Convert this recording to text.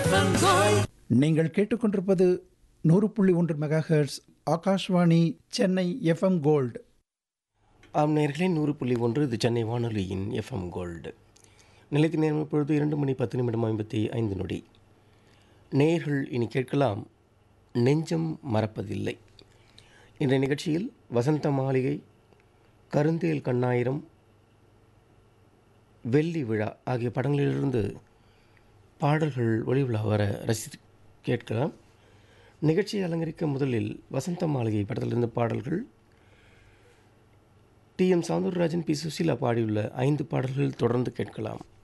FM gold நீங்கள் கேட்டுக்கொண்டிருப்பது நூறு புள்ளி ஒன்று megahertz Akashvani Chennai FM gold ஆம் நேர்களே நூறு புள்ளி ஒன்று இது சென்னை வானொலியின் எஃப்எம் கோல்டு நிலைக்கு நேரம் இப்பொழுது இரண்டு மணி பத்து நிமிடம் ஐம்பத்தி ஐந்து நொடி நேர்கள் இனி கேட்கலாம் நெஞ்சம் மறப்பதில்லை இன்றைய நிகழ்ச்சியில் வசந்த மாளிகை கருந்தேல் கண்ணாயிரம் வெள்ளி விழா ஆகிய படங்களிலிருந்து பாடல்கள் ஒளிவிழா வர ரசி கேட்கலாம் நிகழ்ச்சியை அலங்கரிக்க முதலில் வசந்த மாளிகை படத்திலிருந்து பாடல்கள் T M Soundararajan P Susheela பாடியுள்ள ஐந்து பாடல்கள் தொடர்ந்து கேட்கலாம்